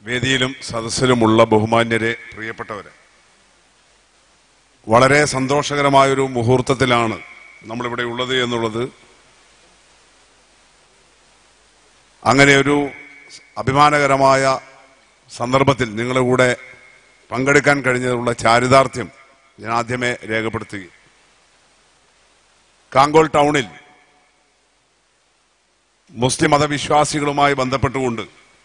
വേദിയിലും സദസ്സിലുമുള്ള ബഹുമാന്യരെ പ്രിയപ്പെട്ടവരെ വളരെ സന്തോഷകരമായൊരു മുഹൂർത്തത്തിലാണ് നമ്മളിവിടെ ഉള്ളത് എന്നുള്ളത് അങ്ങനെ ഒരു അഭിമാനകരമായ സന്ദർഭത്തിൽ നിങ്ങളുടെ കൂടെ പങ്കെടുക്കാൻ കഴിഞ്ഞതിലുള്ള ചാരിതാർത്ഥ്യം ഞാൻ ആദ്യമേ രേഖപ്പെടുത്തുകയും കാങ്കോൾ ടൗണിൽ മുസ്ലിം മതവിശ്വാസികളുമായി ബന്ധപ്പെട്ടുകൊണ്ട്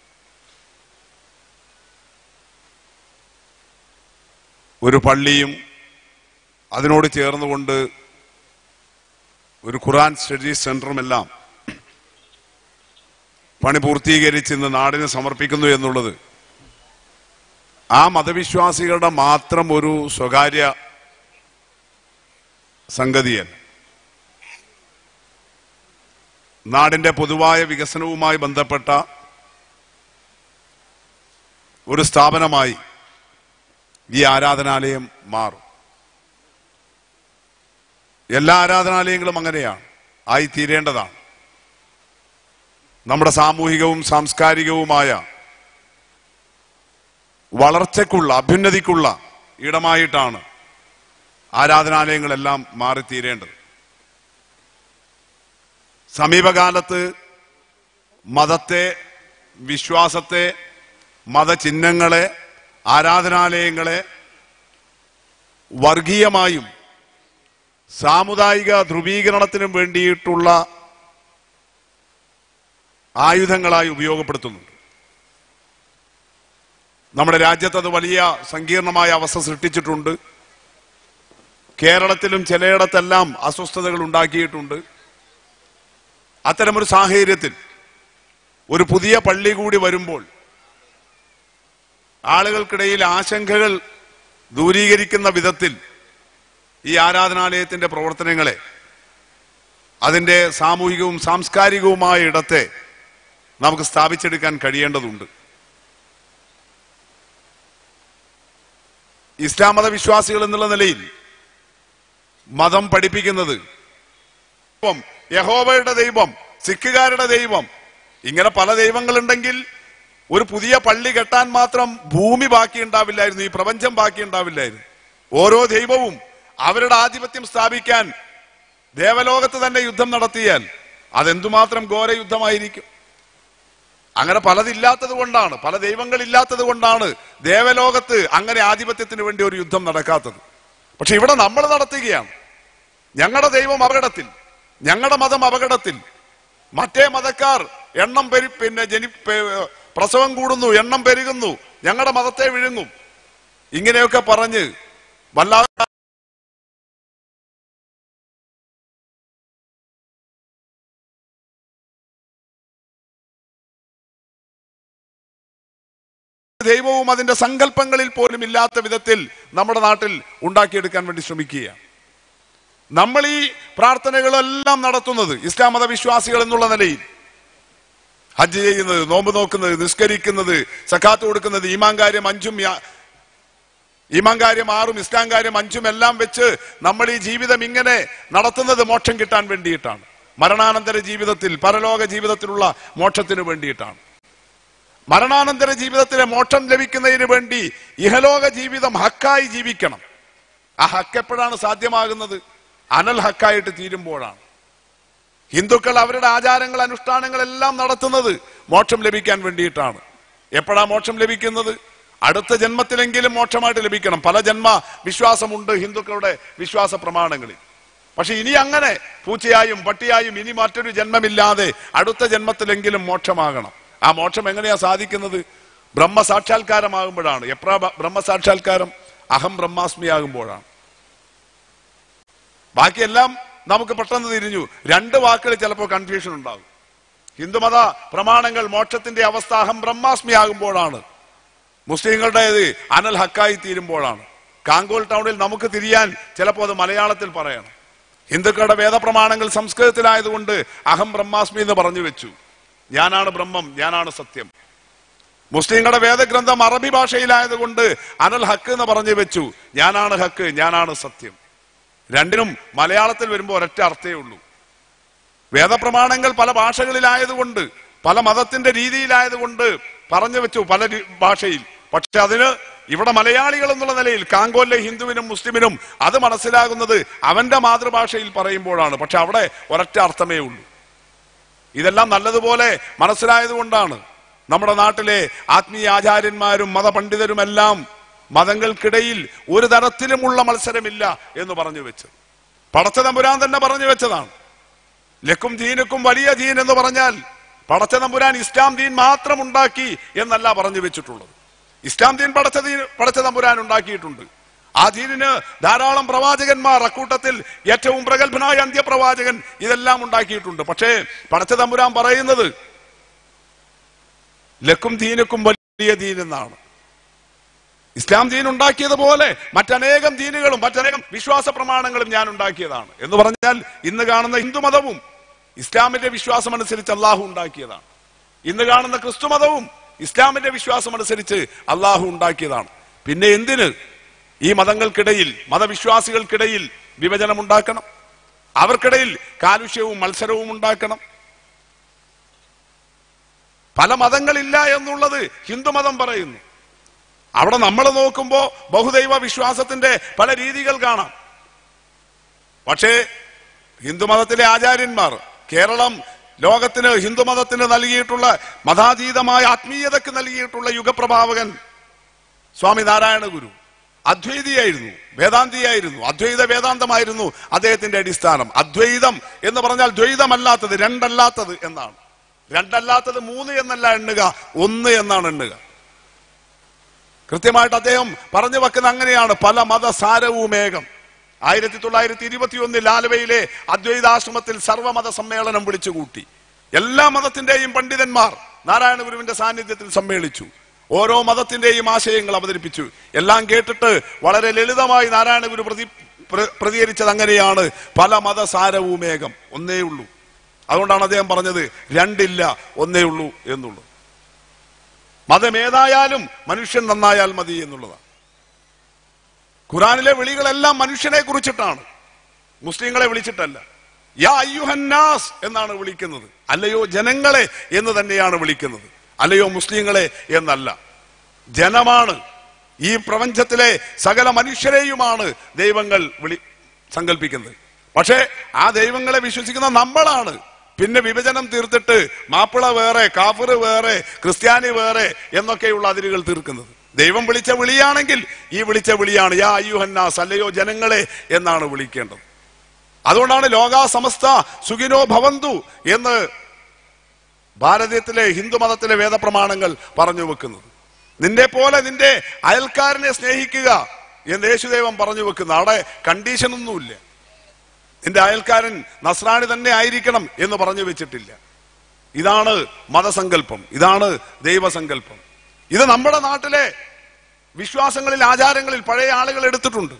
ഒരു പള്ളിയും അതിനോട് ചേർന്നുകൊണ്ട് ഒരു ഖുറാൻ സ്റ്റഡി സെന്ററുമെല്ലാം പണി പൂർത്തീകരിച്ച് ഇന്ന് നാടിന് സമർപ്പിക്കുന്നു എന്നുള്ളത് ആ മതവിശ്വാസികളുടെ മാത്രം ഒരു സ്വകാര്യ സംഗതിയല്ല നാടിന്റെ പൊതുവായ വികസനവുമായി ബന്ധപ്പെട്ട ഒരു സ്ഥാപനമായി ഈ ആരാധനാലയം മാറും എല്ലാ ആരാധനാലയങ്ങളും അങ്ങനെയാണ് ആയി തീരേണ്ടതാണ് നമ്മുടെ സാമൂഹികവും സാംസ്കാരികവുമായ വളർച്ചയ്ക്കുള്ള അഭ്യുന്നതിക്കുള്ള ഇടമായിട്ടാണ് ആരാധനാലയങ്ങളെല്ലാം മാറിത്തീരേണ്ടത് സമീപകാലത്ത് മതത്തെ വിശ്വാസത്തെ മതചിഹ്നങ്ങളെ ആരാധനാലയങ്ങളെ വർഗീയമായും സാമുദായിക ധ്രുവീകരണത്തിനും വേണ്ടിയിട്ടുള്ള ആയുധങ്ങളായി ഉപയോഗപ്പെടുത്തുന്നുണ്ട് നമ്മുടെ രാജ്യത്ത് അത് വലിയ സങ്കീർണമായ അവസ്ഥ സൃഷ്ടിച്ചിട്ടുണ്ട് കേരളത്തിലും ചിലയിടത്തെല്ലാം അസ്വസ്ഥതകൾ ഉണ്ടാക്കിയിട്ടുണ്ട് അത്തരമൊരു സാഹചര്യത്തിൽ ഒരു പുതിയ പള്ളി കൂടി വരുമ്പോൾ ആളുകൾക്കിടയിൽ ആശങ്കകൾ ദൂരീകരിക്കുന്ന വിധത്തിൽ ഈ ആരാധനാലയത്തിന്റെ പ്രവർത്തനങ്ങളെ അതിന്റെ സാമൂഹികവും സാംസ്കാരികവുമായ ഇടത്തെ നമുക്ക് സ്ഥാപിച്ചെടുക്കാൻ കഴിയേണ്ടതുണ്ട് ഇസ്ലാം മത വിശ്വാസികൾ എന്നുള്ള നിലയിൽ മതം പഠിപ്പിക്കുന്നത് ദൈവം യഹോവയുടെ ദൈവം സിഖുകാരുടെ ദൈവം ഇങ്ങനെ പല ദൈവങ്ങളുണ്ടെങ്കിൽ ഒരു പുതിയ പള്ളി കെട്ടാൻ മാത്രം ഭൂമി ബാക്കി ഉണ്ടാവില്ലായിരുന്നു ഈ പ്രപഞ്ചം ബാക്കി ഉണ്ടാവില്ലായിരുന്നു ഓരോ ദൈവവും അവരുടെ ആധിപത്യം സ്ഥാപിക്കാൻ ദേവലോകത്ത് തന്നെ യുദ്ധം നടത്തിയാൽ അതെന്തുമാത്രം ഘോര യുദ്ധമായിരിക്കും അങ്ങനെ പലതില്ലാത്തത് കൊണ്ടാണ് പല ദൈവങ്ങൾ ഇല്ലാത്തത് കൊണ്ടാണ് ദേവലോകത്ത് അങ്ങനെ ആധിപത്യത്തിന് വേണ്ടി ഒരു യുദ്ധം നടക്കാത്തത് പക്ഷെ ഇവിടെ നമ്മൾ നടത്തുകയാണ് ഞങ്ങളുടെ ദൈവം അപകടത്തിൽ ഞങ്ങളുടെ മതം അപകടത്തിൽ മറ്റേ മതക്കാർ എണ്ണം പെരി പിന്നെ ജനി പെ- പ്രസവം കൂടുന്നു എണ്ണം പെരുകുന്നു ഞങ്ങളുടെ മതത്തെ വിഴുങ്ങും ഇങ്ങനെയൊക്കെ പറഞ്ഞ് വല്ലാതെ ദൈവവും അതിന്റെ സങ്കല്പങ്ങളിൽ പോലും ഇല്ലാത്ത വിധത്തിൽ നമ്മുടെ നാട്ടിൽ ഉണ്ടാക്കിയെടുക്കാൻ വേണ്ടി ശ്രമിക്കുകയാണ് നമ്മൾ ഈ പ്രാർത്ഥനകളെല്ലാം നടത്തുന്നത് ഇസ്ലാം മത വിശ്വാസികൾ എന്നുള്ള നിലയിൽ ഹജ്ജ് ചെയ്യുന്നത് നോമ്പ് നോക്കുന്നത് നിസ്കരിക്കുന്നത് സക്കാത്ത് കൊടുക്കുന്നത് ഈമാൻ കാര്യം അഞ്ചും യാ- ഈമാൻ കാര്യം ആറും ഇസ്ലാം കാര്യം അഞ്ചും എല്ലാം വെച്ച് നമ്മൾ ഈ ജീവിതം ഇങ്ങനെ നടത്തുന്നത് മോക്ഷം കിട്ടാൻ വേണ്ടിയിട്ടാണ് മരണാനന്തര ജീവിതത്തിൽ പരലോക ജീവിതത്തിലുള്ള മോക്ഷത്തിന് വേണ്ടിയിട്ടാണ് മരണാനന്തര ജീവിതത്തിലെ മോക്ഷം ലഭിക്കുന്നതിന് വേണ്ടി ഇഹലോക ജീവിതം ഹക്കായി ജീവിക്കണം ആ ഹക്ക് എപ്പോഴാണ് സാധ്യമാകുന്നത് അനൽ ഹക്കായിട്ട് തീരുമ്പോഴാണ് ഹിന്ദുക്കൾ അവരുടെ ആചാരങ്ങൾ അനുഷ്ഠാനങ്ങൾ എല്ലാം നടത്തുന്നത് മോക്ഷം ലഭിക്കാൻ വേണ്ടിയിട്ടാണ് എപ്പോഴാ മോക്ഷം ലഭിക്കുന്നത് അടുത്ത ജന്മത്തിലെങ്കിലും മോക്ഷമായിട്ട് ലഭിക്കണം പല ജന്മ വിശ്വാസമുണ്ട് ഹിന്ദുക്കളുടെ വിശ്വാസ പ്രമാണങ്ങളിൽ പക്ഷെ ഇനി അങ്ങനെ പൂച്ചയായും പട്ടിയായും ഇനി മറ്റൊരു ജന്മമില്ലാതെ അടുത്ത ജന്മത്തിലെങ്കിലും മോക്ഷമാകണം ആ മോക്ഷം എങ്ങനെയാ സാധിക്കുന്നത് ബ്രഹ്മസാക്ഷാത്കാരമാകുമ്പോഴാണ് എപ്രാ ബ- ബ്രഹ്മസാക്ഷാത്കാരം അഹം ബ്രഹ്മാസ്മി ആകുമ്പോഴാണ് ബാക്കിയെല്ലാം നമുക്ക് പെട്ടെന്ന് തിരിഞ്ഞു രണ്ട് വാക്കുകൾ ചിലപ്പോൾ കൺഫ്യൂഷൻ ഉണ്ടാകും ഹിന്ദുമത പ്രമാണങ്ങൾ മോക്ഷത്തിന്റെ അവസ്ഥ അഹം ബ്രഹ്മാസ്മി ആകുമ്പോഴാണ് മുസ്ലിങ്ങളുടേത് അനൽ ഹക്കായി തീരുമ്പോഴാണ് കാങ്കോൾ ടൗണിൽ നമുക്ക് തിരിയാൻ ചിലപ്പോൾ അത് മലയാളത്തിൽ പറയണം ഹിന്ദുക്കളുടെ വേദപ്രമാണങ്ങൾ സംസ്കൃതത്തിലായതുകൊണ്ട് അഹം ബ്രഹ്മാസ്മി എന്ന് പറഞ്ഞു വെച്ചു ഞാനാണ് ബ്രഹ്മം ഞാനാണ് സത്യം മുസ്ലിങ്ങളുടെ വേദഗ്രന്ഥം അറബി ഭാഷയിലായതുകൊണ്ട് അനൽ ഹക്ക് എന്ന് പറഞ്ഞു വെച്ചു ഞാനാണ് ഹക്ക് ഞാനാണ് സത്യം രണ്ടിനും മലയാളത്തിൽ വരുമ്പോൾ ഒരൊറ്റ അർത്ഥേ ഉള്ളൂ വേദപ്രമാണങ്ങൾ പല ഭാഷകളിലായതുകൊണ്ട് പല മതത്തിന്റെ രീതിയിലായതുകൊണ്ട് പറഞ്ഞു വെച്ചു പല രി- ഭാഷയിൽ പക്ഷെ അതിന് ഇവിടെ മലയാളികൾ എന്നുള്ള നിലയിൽ കാങ്കോലിലെ ഹിന്ദുവിനും മുസ്ലിമിനും അത് മനസ്സിലാകുന്നത് അവന്റെ മാതൃഭാഷയിൽ പറയുമ്പോഴാണ് പക്ഷെ അവിടെ ഒരൊറ്റ അർത്ഥമേ ഉള്ളൂ ഇതെല്ലാം നല്ലതുപോലെ മനസ്സിലായത് കൊണ്ടാണ് നമ്മുടെ നാട്ടിലെ ആത്മീയ ആചാര്യന്മാരും മതപണ്ഡിതരുമെല്ലാം മതങ്ങൾക്കിടയിൽ ഒരു തരത്തിലുമുള്ള മത്സരമില്ല എന്ന് പറഞ്ഞു വെച്ചത് പടച്ച തമ്പുരാൻ തന്നെ പറഞ്ഞു വെച്ചതാണ് ലക്കും ദീനുക്കും വലിയ ദീൻ എന്ന് പറഞ്ഞാൽ പടച്ച തമ്പുരാൻ ഇസ്ലാം ദീൻ മാത്രം ഉണ്ടാക്കി എന്നല്ല പറഞ്ഞു വെച്ചിട്ടുള്ളത് ഇസ്ലാം ദീൻ പടച്ച ദീൻ പടച്ച തമ്പുരാൻ ഉണ്ടാക്കിയിട്ടുണ്ട് ആ ദീനിന് ധാരാളം പ്രവാചകന്മാർ അക്കൂട്ടത്തിൽ ഏറ്റവും പ്രഗത്ഭനായ അന്ത്യപ്രവാചകൻ ഇതെല്ലാം ഉണ്ടാക്കിയിട്ടുണ്ട് പക്ഷേ പടച്ച തമ്പുരാൻ പറയുന്നത് ലക്കും ദീനുക്കും വലിയ ദീൻ എന്നാണ് ഇസ്ലാം ദീൻ ഉണ്ടാക്കിയതുപോലെ മറ്റനേകം ദീനുകളും മറ്റനേകം വിശ്വാസ പ്രമാണങ്ങളും ഞാൻ ഉണ്ടാക്കിയതാണ് എന്ന് പറഞ്ഞാൽ ഇന്ന് കാണുന്ന ഹിന്ദു മതവും ഇസ്ലാമിന്റെ വിശ്വാസം അനുസരിച്ച് അള്ളാഹു ഉണ്ടാക്കിയതാണ് ഇന്ന് കാണുന്ന ക്രിസ്തു മതവും ഇസ്ലാമിന്റെ വിശ്വാസം അനുസരിച്ച് അള്ളാഹു ഉണ്ടാക്കിയതാണ് പിന്നെ എന്തിന് ഈ മതങ്ങൾക്കിടയിൽ മതവിശ്വാസികൾക്കിടയിൽ വിഭജനം ഉണ്ടാക്കണം അവർക്കിടയിൽ കാലുഷ്യവും മത്സരവും ഉണ്ടാക്കണം പല മതങ്ങളില്ല എന്നുള്ളത് ഹിന്ദുമതം പറയുന്നു അവിടെ നമ്മൾ നോക്കുമ്പോ ബഹുദൈവ വിശ്വാസത്തിന്റെ പല രീതികൾ കാണാം പക്ഷേ ഹിന്ദുമതത്തിലെ ആചാര്യന്മാർ കേരളം ലോകത്തിന് ഹിന്ദുമതത്തിന് നൽകിയിട്ടുള്ള മതാതീതമായ ആത്മീയതക്ക് നൽകിയിട്ടുള്ള യുഗപ്രഭാവകൻ സ്വാമി നാരായണ ഗുരു അദ്വൈതിയായിരുന്നു വേദാന്തിയായിരുന്നു അദ്വൈത വേദാന്തമായിരുന്നു അദ്ദേഹത്തിന്റെ അടിസ്ഥാനം അദ്വൈതം എന്ന് പറഞ്ഞാൽ ദ്വൈതമല്ലാത്തത് രണ്ടല്ലാത്തത് എന്നാണ് രണ്ടല്ലാത്തത് മൂന്ന് എന്നല്ല എണ്ണുക ഒന്ന് എന്നാണ് എണ്ണുക കൃത്യമായിട്ട് അദ്ദേഹം പറഞ്ഞു വെക്കുന്ന അങ്ങനെയാണ് പല മതസാരവുമേകം ആയിരത്തി തൊള്ളായിരത്തി ഇരുപത്തി ഒന്നിൽ ആലുവയിലെ അദ്വൈതാശ്രമത്തിൽ സർവമത സമ്മേളനം വിളിച്ചുകൂട്ടി എല്ലാ മതത്തിന്റെയും പണ്ഡിതന്മാർ നാരായണ ഗുരുവിന്റെ സാന്നിധ്യത്തിൽ സമ്മേളിച്ചു ഓരോ മതത്തിന്റെയും ആശയങ്ങൾ അവതരിപ്പിച്ചു എല്ലാം കേട്ടിട്ട് വളരെ ലളിതമായി നാരായണ ഗുരു പ്രതി പ്ര- പ്രതികരിച്ചത് അങ്ങനെയാണ് പല മതസാരവുമേകം ഒന്നേ ഉള്ളൂ അതുകൊണ്ടാണ് അദ്ദേഹം പറഞ്ഞത് രണ്ടില്ല ഒന്നേ ഉള്ളൂ എന്നുള്ളത് മതമേതായാലും മനുഷ്യൻ നന്നായാൽ മതി എന്നുള്ളതാണ് ഖുറാനിലെ വിളികളെല്ലാം മനുഷ്യനെ കുറിച്ചിട്ടാണ് മുസ്ലിങ്ങളെ വിളിച്ചിട്ടല്ല യാ അയ്യുഹന്നാസ് എന്നാണ് വിളിക്കുന്നത് അല്ലയോ ജനങ്ങളെ എന്ന് തന്നെയാണ് വിളിക്കുന്നത് അല്ലയോ മുസ്ലിങ്ങളെ എന്നല്ല ജനമാണ് ഈ പ്രപഞ്ചത്തിലെ സകല മനുഷ്യരെയുമാണ് ദൈവങ്ങൾ വിളി സങ്കല്പിക്കുന്നത് പക്ഷേ ആ ദൈവങ്ങളെ വിശ്വസിക്കുന്ന നമ്മളാണ് പിന്നെ വിഭജനം തീർത്തിട്ട് മാപ്പിള വേറെ കാഫിറ് വേറെ ക്രിസ്ത്യാനി വേറെ എന്നൊക്കെയുള്ള അതിരുകൾ തീർക്കുന്നത് ദൈവം വിളിച്ച വിളിയാണെങ്കിൽ ഈ വിളിച്ച വിളിയാണ് യാ അയ്യുഹന്നാസ് അല്ലയോ ജനങ്ങളെ എന്നാണ് വിളിക്കേണ്ടത് അതുകൊണ്ടാണ് ലോകാ സമസ്ത സുഖിനോ ഭവന്തു എന്ന് ഭാരതത്തിലെ ഹിന്ദു മതത്തിലെ വേദപ്രമാണങ്ങൾ പറഞ്ഞു വെക്കുന്നത് നിന്റെ പോലെ നിന്റെ അയൽക്കാരനെ സ്നേഹിക്കുക എന്ന് യേശുദേവൻ പറഞ്ഞു വെക്കുന്നു അവിടെ കണ്ടീഷൻ ഒന്നുമില്ല നിന്റെ അയൽക്കാരൻ നസ്രാണി തന്നെ ആയിരിക്കണം എന്ന് പറഞ്ഞു വെച്ചിട്ടില്ല ഇതാണ് മതസങ്കല്പം ഇതാണ് ദൈവസങ്കല്പം ഇത് നമ്മുടെ നാട്ടിലെ വിശ്വാസങ്ങളിൽ ആചാരങ്ങളിൽ പഴയ ആളുകൾ എടുത്തിട്ടുണ്ട്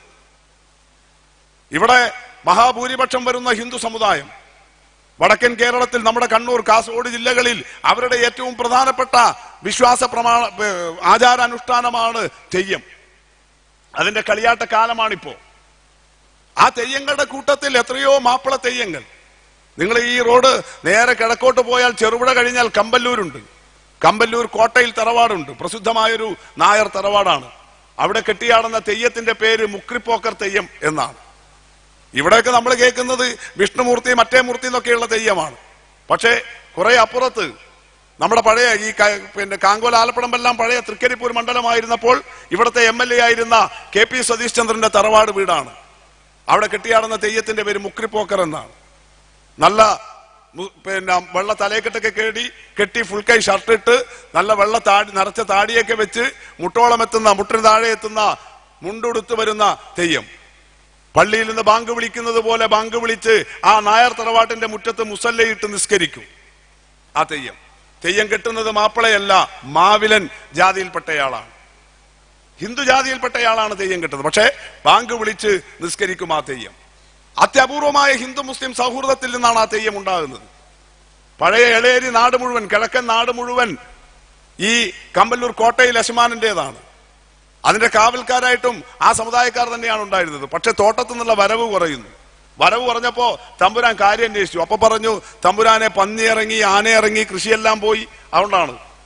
ഇവിടെ മഹാഭൂരിപക്ഷം വരുന്ന ഹിന്ദു സമുദായം വടക്കൻ കേരളത്തിൽ നമ്മുടെ കണ്ണൂർ കാസർഗോഡ് ജില്ലകളിൽ അവരുടെ ഏറ്റവും പ്രധാനപ്പെട്ട വിശ്വാസ പ്രമാണ ഏർ ആചാരാനുഷ്ഠാനമാണ് തെയ്യം അതിന്റെ കളിയാട്ട കാലമാണിപ്പോ ആ തെയ്യങ്ങളുടെ കൂട്ടത്തിൽ എത്രയോ മാപ്പിള തെയ്യങ്ങൾ നിങ്ങൾ ഈ റോഡ് നേരെ കിഴക്കോട്ട് പോയാൽ ചെറുപുഴ കഴിഞ്ഞാൽ കമ്പല്ലൂരുണ്ട് കമ്പല്ലൂർ കോട്ടയിൽ തറവാടുണ്ട് പ്രസിദ്ധമായൊരു നായർ തറവാടാണ് അവിടെ കെട്ടിയാടുന്ന തെയ്യത്തിന്റെ പേര് മുക്രിപ്പോക്കർ തെയ്യം എന്നാണ് ഇവിടെയൊക്കെ നമ്മൾ കേൾക്കുന്നത് വിഷ്ണുമൂർത്തി മറ്റേ മൂർത്തി എന്നൊക്കെയുള്ള തെയ്യമാണ് പക്ഷേ കുറെ അപ്പുറത്ത് നമ്മുടെ പഴയ ഈ ക- പിന്നെ കാങ്കോൽ ആലപ്പുഴമെല്ലാം പഴയ തൃക്കരിപ്പൂർ മണ്ഡലമായിരുന്നപ്പോൾ ഇവിടുത്തെ എം എൽ എ ആയിരുന്ന കെ പി സതീഷ് ചന്ദ്രന്റെ തറവാട് വീടാണ് അവിടെ കെട്ടിയാടുന്ന തെയ്യത്തിന്റെ പേര് മുക്രിപ്പോക്കർ എന്നാണ് നല്ല മു- പിന്നെ വെള്ള തലയെക്കെട്ടൊക്കെ കേടി കെട്ടി ഫുൾ കൈ ഷർട്ട് ഇട്ട് നല്ല വെള്ള താടി നിറച്ച താടിയൊക്കെ വെച്ച് മുട്ടോളം എത്തുന്ന മുട്ടിന് താഴെ എത്തുന്ന മുണ്ടുടുത്ത് വരുന്ന തെയ്യം പള്ളിയിൽ നിന്ന് ബാങ്ക് വിളിക്കുന്നത് പോലെ ബാങ്ക് വിളിച്ച് ആ നായർ തറവാട്ടിന്റെ മുറ്റത്ത് മുസല്ലയിട്ട് നിസ്കരിക്കും ആ തെയ്യം തെയ്യം കെട്ടുന്നത് മാപ്പിളയല്ല മാവിലൻ ജാതിയിൽപ്പെട്ടയാളാണ് ഹിന്ദു ജാതിയിൽപ്പെട്ടയാളാണ് തെയ്യം കെട്ടുന്നത് പക്ഷേ ബാങ്ക് വിളിച്ച് നിസ്കരിക്കും ആ തെയ്യം അത്യപൂർവമായ ഹിന്ദു മുസ്ലിം സൗഹൃദത്തിൽ നിന്നാണ് ആ തെയ്യം ഉണ്ടാകുന്നത് പഴയ എളേരി നാട് മുഴുവൻ കിഴക്കൻ നാട് മുഴുവൻ ഈ കമ്പല്ലൂർ കോട്ടയിൽ അശമാനിന്റേതാണ് അതിന്റെ കാവൽക്കാരായിട്ടും ആ സമുദായക്കാർ തന്നെയാണ് ഉണ്ടായിരുന്നത് പക്ഷെ തോട്ടത്തു നിന്നുള്ള വരവ് കുറയുന്നു വരവ് കുറഞ്ഞപ്പോ തമ്പുരാൻ കാര്യം അന്വേഷിച്ചു അപ്പൊ പറഞ്ഞു തമ്പുരാനെ പന്നി ഇറങ്ങി ആന ഇറങ്ങി കൃഷിയെല്ലാം പോയി അതുകൊണ്ടാണ്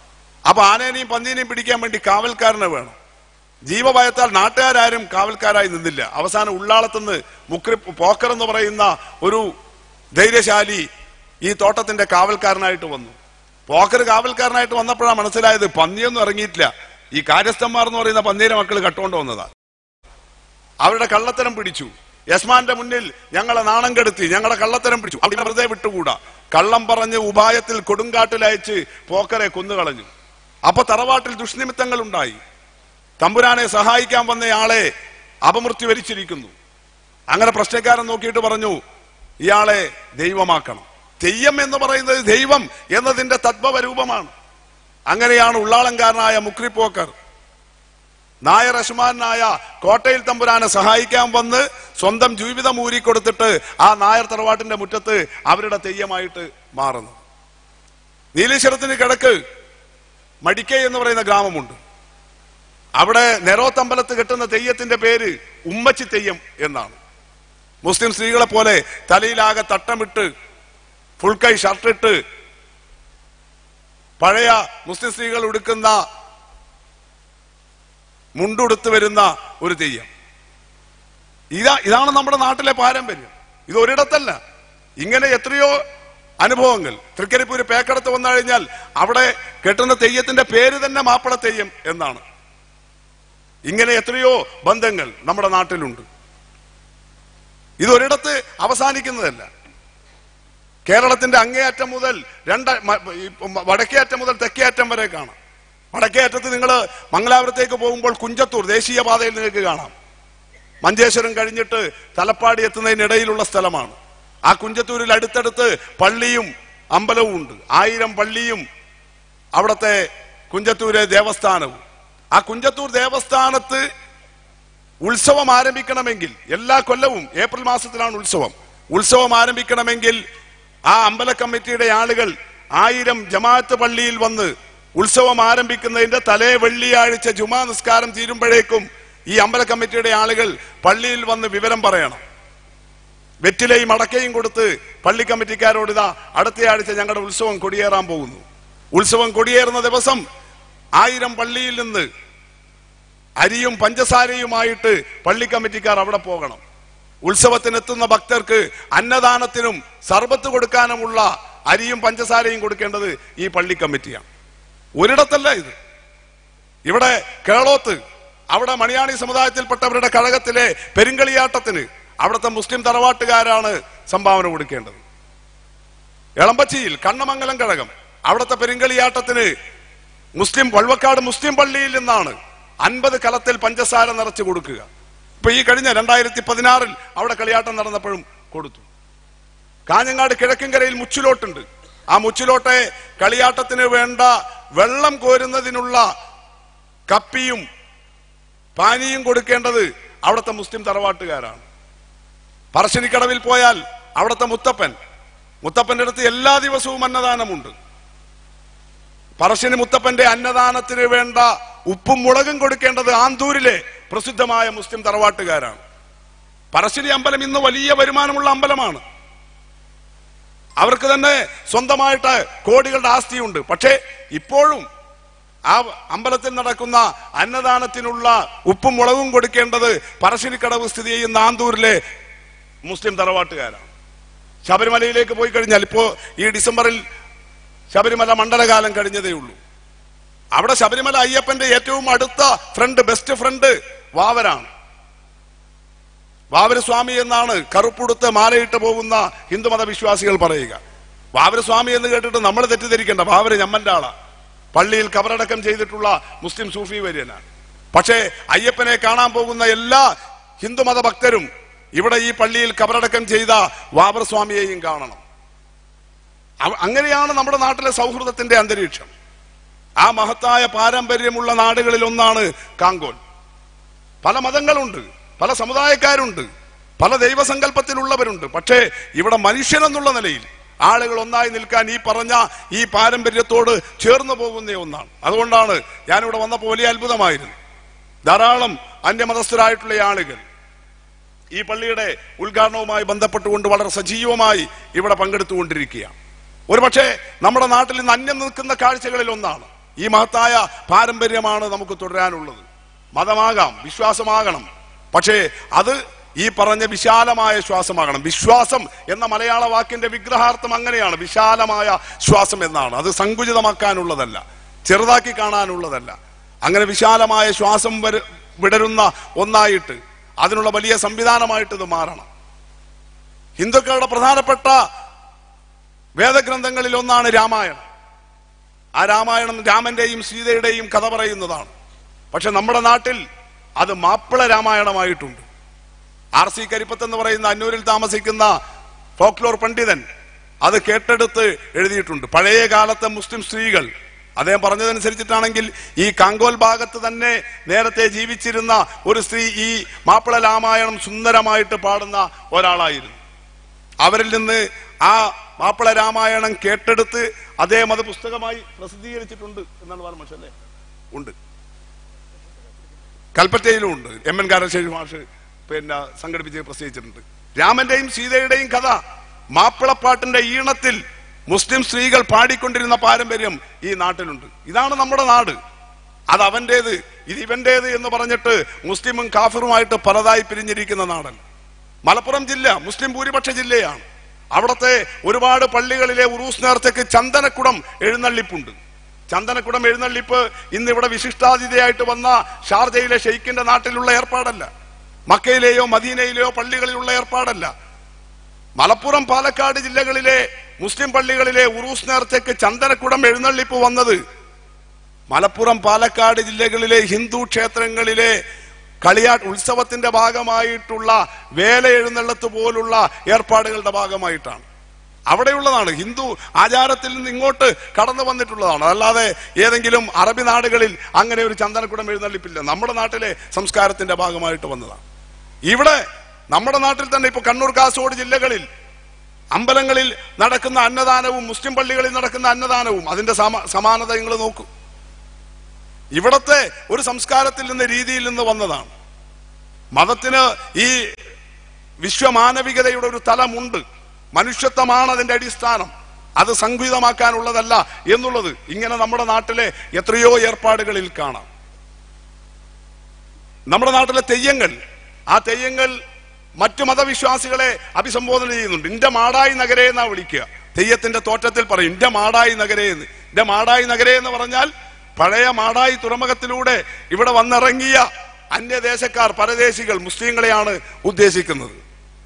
അപ്പൊ ആനേനെയും പന്നീനെയും പിടിക്കാൻ വേണ്ടി കാവൽക്കാരനെ വേണം ജീവഭയത്താൽ നാട്ടുകാരും കാവൽക്കാരായി നിന്നില്ല അവസാനം ഉള്ളാളത്തുനിന്ന് മുക്രി പോക്കർ എന്ന് പറയുന്ന ഒരു ധൈര്യശാലി ഈ തോട്ടത്തിന്റെ കാവൽക്കാരനായിട്ട് വന്നു പോക്കർ കാവൽക്കാരനായിട്ട് വന്നപ്പോഴാണ് മനസ്സിലായത് പന്നിയൊന്നും ഇറങ്ങിയിട്ടില്ല ഈ കാര്യസ്ഥന്മാർ എന്ന് പറയുന്ന പന്നീരെ മക്കൾ കട്ടുകൊണ്ട് വന്നതാ അവരുടെ കള്ളത്തരം പിടിച്ചു യസ്മാന്റെ മുന്നിൽ ഞങ്ങളെ നാണം കെടുത്തി ഞങ്ങളെ കള്ളത്തരം പിടിച്ചു അവിടെ വെറുതെ വിട്ടുകൂടാ കള്ളം പറഞ്ഞ് ഉപായത്തിൽ കൊടുങ്കാട്ടിലയച്ച് പോക്കരെ കൊന്നുകളഞ്ഞു അപ്പൊ തറവാട്ടിൽ ദുഷ്നിമിത്തങ്ങൾ ഉണ്ടായി തമ്പുരാനെ സഹായിക്കാൻ വന്നയാളെ അപമൃത്യു വരിച്ചിരിക്കുന്നു അങ്ങനെ പ്രശ്നക്കാരൻ നോക്കിയിട്ട് പറഞ്ഞു ഇയാളെ ദൈവമാക്കണം തെയ്യം എന്ന് പറയുന്നത് ദൈവം എന്നതിന്റെ തദ്ഭവ രൂപമാണ് അങ്ങനെയാണ് ഉള്ളാളങ്കാരനായ മുക്രിപ്പോക്കർ നായർ അശ്മാനായ കോട്ടയിൽ തമ്പുരാനെ സഹായിക്കാൻ വന്ന് സ്വന്തം ജീവിതം ഊരിക്കൊടുത്തിട്ട് ആ നായർ തറവാട്ടിന്റെ മുറ്റത്ത് അവരുടെ തെയ്യമായിട്ട് മാറുന്നു നീലീശ്വരത്തിന് കിഴക്ക് മടിക്കൈ എന്ന് പറയുന്ന ഗ്രാമമുണ്ട് അവിടെ നെരോത്തമ്പലത്ത് കെട്ടുന്ന തെയ്യത്തിന്റെ പേര് ഉമ്മച്ചി തെയ്യം എന്നാണ് മുസ്ലിം സ്ത്രീകളെ പോലെ തലയിലാകെ തട്ടമിട്ട് ഫുൾ കൈ ഷർട്ടിട്ട് പഴയ മുസ്ലിം സ്ത്രീകൾ ഉടുക്കുന്ന മുണ്ടുടുത്ത് വരുന്ന ഒരു തെയ്യം ഇതാ ഇതാണ് നമ്മുടെ നാട്ടിലെ പാരമ്പര്യം ഇത് ഒരിടത്തല്ല ഇങ്ങനെ എത്രയോ അനുഭവങ്ങൾ തൃക്കരിപ്പൂര് പേക്കടത്ത് വന്നു കഴിഞ്ഞാൽ അവിടെ കെട്ടുന്ന തെയ്യത്തിന്റെ പേര് തന്നെ മാപ്പിള തെയ്യം എന്നാണ് ഇങ്ങനെ എത്രയോ ബന്ധങ്ങൾ നമ്മുടെ നാട്ടിലുണ്ട് ഇത് ഒരിടത്ത് അവസാനിക്കുന്നതല്ല കേരളത്തിന്റെ അങ്ങേയറ്റം മുതൽ രണ്ട് മ- ഈ വടക്കേ അറ്റം മുതൽ തെക്കേ അറ്റം വരെ കാണാം വടക്കേ അറ്റത്ത് നിങ്ങൾ മംഗലാപുരത്തേക്ക് പോകുമ്പോൾ കുഞ്ചത്തൂർ ദേശീയപാതയിൽ നിങ്ങൾക്ക് കാണാം മഞ്ചേശ്വരം കഴിഞ്ഞിട്ട് തലപ്പാടി എത്തുന്നതിനിടയിലുള്ള സ്ഥലമാണ് ആ കുഞ്ചത്തൂരിൽ അടുത്തടുത്ത് പള്ളിയും അമ്പലവും ഉണ്ട് ആയിരം പള്ളിയും അവിടത്തെ കുഞ്ചത്തൂരെ ദേവസ്ഥാനവും ആ കുഞ്ചത്തൂർ ദേവസ്ഥാനത്ത് ഉത്സവം ആരംഭിക്കണമെങ്കിൽ എല്ലാ കൊല്ലവും ഏപ്രിൽ മാസത്തിലാണ് ഉത്സവം ഉത്സവം ആരംഭിക്കണമെങ്കിൽ ആ അമ്പല കമ്മിറ്റിയുടെ ആളുകൾ ആയിരം ജമാഅത്ത് പള്ളിയിൽ വന്ന് ഉത്സവം ആരംഭിക്കുന്നതിന്റെ തലേ വെള്ളിയാഴ്ച ജുമാ നിസ്കാരം തീരുമ്പോഴേക്കും ഈ അമ്പല കമ്മിറ്റിയുടെ ആളുകൾ പള്ളിയിൽ വന്ന് വിവരം പറയണം വെറ്റിലയും അടക്കയും കൊടുത്ത് പള്ളി കമ്മിറ്റിക്കാരോട് ഇതാ അടുത്തയാഴ്ച ഞങ്ങളുടെ ഉത്സവം കൊടിയേറാൻ പോകുന്നു ഉത്സവം കൊടിയേറുന്ന ദിവസം ആയിരം പള്ളിയിൽ നിന്ന് അരിയും പഞ്ചസാരയുമായിട്ട് പള്ളി കമ്മിറ്റിക്കാർ അവിടെ പോകണം ഉത്സവത്തിനെത്തുന്ന ഭക്തർക്ക് അന്നദാനത്തിനും സർബത്ത് കൊടുക്കാനുമുള്ള അരിയും പഞ്ചസാരയും കൊടുക്കേണ്ടത് ഈ പള്ളി കമ്മിറ്റിയാണ് ഒരിടത്തല്ല ഇത് ഇവിടെ കേളോത്ത് അവിടെ മണിയാണി സമുദായത്തിൽപ്പെട്ടവരുടെ കഴകത്തിലെ പെരുങ്കളിയാട്ടത്തിന് അവിടുത്തെ മുസ്ലിം തറവാട്ടുകാരാണ് സംഭാവന കൊടുക്കേണ്ടത് എളമ്പച്ചിയിൽ കണ്ണമംഗലം കഴകം അവിടുത്തെ പെരുങ്കളിയാട്ടത്തിന് മുസ്ലിം വൾവക്കാട് മുസ്ലിം പള്ളിയിൽ നിന്നാണ് അൻപത് കലത്തിൽ പഞ്ചസാര നിറച്ചു കൊടുക്കുക ഇപ്പൊ ഈ കഴിഞ്ഞ രണ്ടായിരത്തി പതിനാറിൽ അവിടെ കളിയാട്ടം നടന്നപ്പോഴും കൊടുത്തു കാഞ്ഞങ്ങാട് കിഴക്കൻകരയിൽ മുച്ചിലോട്ടുണ്ട് ആ മുച്ചിലോട്ടെ കളിയാട്ടത്തിന് വേണ്ട വെള്ളം കോരുന്നതിനുള്ള കപ്പിയും പാനിയും കൊടുക്കേണ്ടത് അവിടുത്തെ മുസ്ലിം തറവാട്ടുകാരാണ് പറശ്ശിനിക്കടവിൽ പോയാൽ അവിടുത്തെ മുത്തപ്പൻ മുത്തപ്പന്റെ അടുത്ത് എല്ലാ ദിവസവും അന്നദാനമുണ്ട് പറശ്ശിനി മുത്തപ്പന്റെ അന്നദാനത്തിന് വേണ്ട ഉപ്പും മുളകും കൊടുക്കേണ്ടത് ആന്തൂരിലെ പ്രസിദ്ധമായ മുസ്ലിം തറവാട്ടുകാരാണ് പറശ്ശിനി അമ്പലം ഇന്ന് വലിയ വരുമാനമുള്ള അമ്പലമാണ് അവർക്ക് തന്നെ സ്വന്തമായിട്ട് കോടികളുടെ ആസ്തിയുണ്ട് പക്ഷേ ഇപ്പോഴും ആ അമ്പലത്തിൽ നടക്കുന്ന അന്നദാനത്തിനുള്ള ഉപ്പും മുളകും കൊടുക്കേണ്ടത് പറശ്ശിനിക്കടവ് സ്ഥിതി ചെയ്യുന്ന ആന്തൂരിലെ മുസ്ലിം തറവാട്ടുകാരാണ് ശബരിമലയിലേക്ക് പോയി കഴിഞ്ഞാൽ ഇപ്പോ ഈ ഡിസംബറിൽ ശബരിമല മണ്ഡലകാലം കഴിഞ്ഞതേ ഉള്ളൂ അവിടെ ശബരിമല അയ്യപ്പന്റെ ഏറ്റവും അടുത്ത ഫ്രണ്ട് ബെസ്റ്റ് ഫ്രണ്ട് വാവരാണ് വാവര് സ്വാമി എന്നാണ് കറുപ്പുടുത്ത് മാലയിട്ട് പോകുന്ന ഹിന്ദുമത വിശ്വാസികൾ പറയുക വാവര് സ്വാമി എന്ന് കേട്ടിട്ട് നമ്മൾ തെറ്റിദ്ധരിക്കേണ്ട വാവര് ഞമ്മന്റെ ആളാ പള്ളിയിൽ കബറടക്കം ചെയ്തിട്ടുള്ള മുസ്ലിം സൂഫി വര്യനാണ് പക്ഷേ അയ്യപ്പനെ കാണാൻ പോകുന്ന എല്ലാ ഹിന്ദുമത ഭക്തരും ഇവിടെ ഈ പള്ളിയിൽ കബറടക്കം ചെയ്ത വാവർ സ്വാമിയെയും കാണണം അവ- അങ്ങനെയാണ് നമ്മുടെ നാട്ടിലെ സൗഹൃദത്തിന്റെ അന്തരീക്ഷം ആ മഹത്തായ പാരമ്പര്യമുള്ള നാടുകളിൽ ഒന്നാണ് കാങ്കോൽ പല മതങ്ങളുണ്ട് പല സമുദായക്കാരുണ്ട് പല ദൈവസങ്കല്പത്തിലുള്ളവരുണ്ട് പക്ഷേ ഇവിടെ മനുഷ്യനെന്നുള്ള നിലയിൽ ആളുകൾ ഒന്നായി നിൽക്കാൻ ഈ പറഞ്ഞ ഈ പാരമ്പര്യത്തോട് ചേർന്ന് പോകുന്ന ഒന്നാണ് അതുകൊണ്ടാണ് ഞാനിവിടെ വന്നപ്പോൾ വലിയ അത്ഭുതമായിരുന്നു ധാരാളം അന്യമതസ്ഥരായിട്ടുള്ള ആളുകൾ ഈ പള്ളിയുടെ ഉദ്ഘാടനവുമായി ബന്ധപ്പെട്ടുകൊണ്ട് വളരെ സജീവമായി ഇവിടെ പങ്കെടുത്തുകൊണ്ടിരിക്കുകയാണ് ഒരുപക്ഷെ നമ്മുടെ നാട്ടിൽ ഇന്ന് അന്യം നിൽക്കുന്ന കാഴ്ചകളിൽ ഒന്നാണ് ഈ മഹത്തായ പാരമ്പര്യമാണ് നമുക്ക് തുടരാനുള്ളത് മതമാകാം വിശ്വാസമാകണം പക്ഷേ അത് ഈ പറഞ്ഞ വിശാലമായ ശ്വാസമാകണം വിശ്വാസം എന്ന മലയാള വാക്കിന്റെ വിഗ്രഹാർത്ഥം അങ്ങനെയാണ് വിശാലമായ ശ്വാസം എന്നാണ് അത് സങ്കുചിതമാക്കാനുള്ളതല്ല ചെറുതാക്കി കാണാനുള്ളതല്ല അങ്ങനെ വിശാലമായ ശ്വാസം വര- വിടരുന്ന ഒന്നായിട്ട് അതിനുള്ള വലിയ സംവിധാനമായിട്ട് ഇത് മാറണം ഹിന്ദുക്കളുടെ പ്രധാനപ്പെട്ട വേദഗ്രന്ഥങ്ങളിൽ ഒന്നാണ് രാമായണം ആ രാമായണം രാമന്റെയും സീതയുടെയും കഥ പറയുന്നതാണ് പക്ഷെ നമ്മുടെ നാട്ടിൽ അത് മാപ്പിള രാമായണമായിട്ടുണ്ട് ആർ സി കരിപ്പത്ത് എന്ന് പറയുന്ന അന്നൂരിൽ താമസിക്കുന്ന ഫോക്ലോർ പണ്ഡിതൻ അത് കേട്ടെടുത്ത് എഴുതിയിട്ടുണ്ട് പഴയ കാലത്തെ മുസ്ലിം സ്ത്രീകൾ അദ്ദേഹം പറഞ്ഞതനുസരിച്ചിട്ടാണെങ്കിൽ ഈ കാങ്കോൽ ഭാഗത്ത് തന്നെ നേരത്തെ ജീവിച്ചിരുന്ന ഒരു സ്ത്രീ ഈ മാപ്പിള രാമായണം സുന്ദരമായിട്ട് പാടുന്ന ഒരാളായിരുന്നു അവരിൽ നിന്ന് ആ മാപ്പിള രാമായണം കേട്ടെടുത്ത് അദ്ദേഹം അത് പുസ്തകമായി പ്രസിദ്ധീകരിച്ചിട്ടുണ്ട് എന്നാണ് പറഞ്ഞ അല്ലേ ഉണ്ട് കൽപ്പറ്റയിലും ഉണ്ട് എം എൻ കാരശ്ശേരി മാഷ് പിന്നെ സംഘടിപ്പിച്ച് പ്രസിദ്ധീകരിച്ചിട്ടുണ്ട് രാമന്റെയും സീതയുടെയും കഥ മാപ്പിളപ്പാട്ടിന്റെ ഈണത്തിൽ മുസ്ലിം സ്ത്രീകൾ പാടിക്കൊണ്ടിരുന്ന പാരമ്പര്യം ഈ നാട്ടിലുണ്ട് ഇതാണ് നമ്മുടെ നാട് അത് അവന്റേത് ഇത് ഇവന്റേത് എന്ന് പറഞ്ഞിട്ട് മുസ്ലിമും കാഫിറുമായിട്ട് പലതായി പിരിഞ്ഞിരിക്കുന്ന നാടൻ മലപ്പുറം ജില്ല മുസ്ലിം ഭൂരിപക്ഷ ജില്ലയാണ് അവിടുത്തെ ഒരുപാട് പള്ളികളിലെ ഉറൂസ് നേർച്ചയ്ക്ക് ചന്ദനക്കുടം എഴുന്നള്ളിപ്പുണ്ട് ചന്ദനക്കുടം എഴുന്നള്ളിപ്പ് ഇന്ന് ഇവിടെ വിശിഷ്ടാതിഥിയായിട്ട് വന്ന ഷാർജയിലെ ഷെയ്ഖിന്റെ നാട്ടിലുള്ള ഏർപ്പാടല്ല മക്കയിലെയോ മദീനയിലെയോ പള്ളികളിലുള്ള ഏർപ്പാടല്ല മലപ്പുറം പാലക്കാട് ജില്ലകളിലെ മുസ്ലിം പള്ളികളിലെ ഉറൂസ് നേർച്ചയ്ക്ക് ചന്ദനക്കുടം എഴുന്നള്ളിപ്പ് വന്നത് മലപ്പുറം പാലക്കാട് ജില്ലകളിലെ ഹിന്ദു ക്ഷേത്രങ്ങളിലെ കളിയാ ഉത്സവത്തിന്റെ ഭാഗമായിട്ടുള്ള വേല എഴുന്നള്ളത്ത് പോലുള്ള ഏർപ്പാടുകളുടെ ഭാഗമായിട്ടാണ് അവിടെയുള്ളതാണ് ഹിന്ദു ആചാരത്തിൽ നിന്ന് ഇങ്ങോട്ട് കടന്നു വന്നിട്ടുള്ളതാണ് അല്ലാതെ ഏതെങ്കിലും അറബി നാടുകളിൽ അങ്ങനെ ഒരു ചന്ദനക്കുടം എഴുന്നള്ളിപ്പില്ല നമ്മുടെ നാട്ടിലെ സംസ്കാരത്തിന്റെ ഭാഗമായിട്ട് വന്നതാണ് ഇവിടെ നമ്മുടെ നാട്ടിൽ തന്നെ ഇപ്പൊ കണ്ണൂർ കാസർഗോഡ് ജില്ലകളിൽ അമ്പലങ്ങളിൽ നടക്കുന്ന അന്നദാനവും മുസ്ലിം പള്ളികളിൽ നടക്കുന്ന അന്നദാനവും അതിന്റെ സമ- സമാനത നിങ്ങൾ നോക്കൂ ഇവിടത്തെ ഒരു സംസ്കാരത്തിൽ നിന്ന് രീതിയിൽ നിന്ന് വന്നതാണ് മതത്തിന് ഈ വിശ്വമാനവികതയുടെ ഒരു തലമുണ്ട് മനുഷ്യത്വമാണ് അതിന്റെ അടിസ്ഥാനം അത് സംഘടിതമാക്കാനുള്ളതല്ല എന്നുള്ളത് ഇങ്ങനെ നമ്മുടെ നാട്ടിലെ എത്രയോ ഏർപ്പാടുകളിൽ കാണാം നമ്മുടെ നാട്ടിലെ തെയ്യങ്ങൾ ആ തെയ്യങ്ങൾ മറ്റു മതവിശ്വാസികളെ അഭിസംബോധന ചെയ്യുന്നുണ്ട് ഇന്റെ മാടായി നഗരേ എന്നാ വിളിക്കുക തെയ്യത്തിന്റെ തോറ്റത്തിൽ പറയും ഇന്റെ മാടായി നഗരേ എന്ന് ഇന്റെ മാടായി നഗരേ എന്ന് പറഞ്ഞാൽ പഴയ മാടായി തുറമുഖത്തിലൂടെ ഇവിടെ വന്നിറങ്ങിയ അന്യദേശക്കാർ പരദേശികൾ മുസ്ലിങ്ങളെയാണ് ഉദ്ദേശിക്കുന്നത്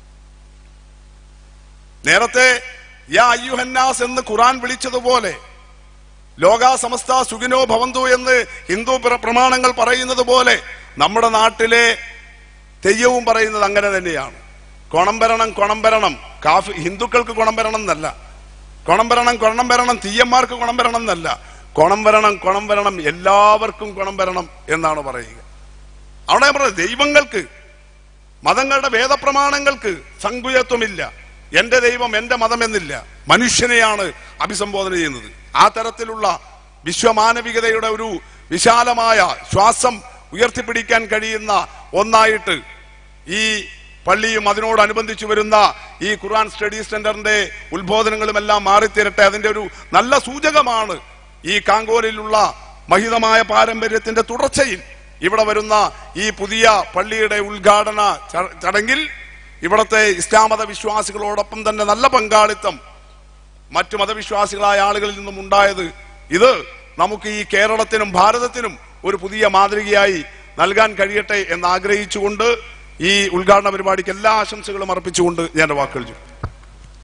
നേരത്തെ യാ അയ്യുഹന്നാസ് എന്ന് ഖുറാൻ വിളിച്ചതുപോലെ ലോകാ സമസ്ത സുഖിനോ ഭവന്തു എന്ന് ഹിന്ദു പ്ര- പ്രമാണങ്ങൾ പറയുന്നത് പോലെ നമ്മുടെ നാട്ടിലെ തെയ്യവും പറയുന്നത് അങ്ങനെ തന്നെയാണ് കൊണം വരണം കൊണം വരണം കാഫി ഹിന്ദുക്കൾക്ക് കൊണം വരണം എന്നല്ല കൊണം വരണം കൊണം വരണം തീയന്മാർക്ക് കൊണം വരണം എന്നല്ല കൊണം വരണം കൊണം വരണം എല്ലാവർക്കും കൊണം വരണം എന്നാണ് പറയുക അവിടെ ഞാൻ പറഞ്ഞത് ദൈവങ്ങൾക്ക് മതങ്ങളുടെ വേദപ്രമാണങ്ങൾക്ക് സങ്കുചത്വമില്ല എന്റെ ദൈവം എന്റെ മതം എന്നില്ല മനുഷ്യനെയാണ് അഭിസംബോധന ചെയ്യുന്നത് ആ തരത്തിലുള്ള വിശ്വമാനവികതയുടെ ഒരു വിശാലമായ ശ്വാസം ഉയർത്തിപ്പിടിക്കാൻ കഴിയുന്ന ഒന്നായിട്ട് ഈ പള്ളിയും അതിനോടനുബന്ധിച്ച് വരുന്ന ഈ ഖുർആൻ സ്റ്റഡി സെന്ററിന്റെ ഉത്ബോധനങ്ങളുമെല്ലാം മാറിത്തീരട്ടെ അതിന്റെ ഒരു നല്ല സൂചകമാണ് ഈ കാങ്കോലിലുള്ള മഹിതമായ പാരമ്പര്യത്തിന്റെ തുടർച്ചയിൽ ഇവിടെ വരുന്ന ഈ പുതിയ പള്ളിയുടെ ഉദ്ഘാടന ച- ചടങ്ങിൽ ഇവിടത്തെ ഇസ്ലാം മത വിശ്വാസികളോടൊപ്പം തന്നെ നല്ല പങ്കാളിത്തം മറ്റു മതവിശ്വാസികളായ ആളുകളിൽ നിന്നും ഉണ്ടായത് ഇത് നമുക്ക് ഈ കേരളത്തിനും ഭാരതത്തിനും ഒരു പുതിയ മാതൃകയായി നൽകാൻ കഴിയട്ടെ എന്ന് ആഗ്രഹിച്ചുകൊണ്ട് ഈ ഉദ്ഘാടന പരിപാടിക്ക് എല്ലാ ആശംസകളും അർപ്പിച്ചുകൊണ്ട് ഞാൻ എൻ്റെ വാക്കുകൾ ചുരുക്കും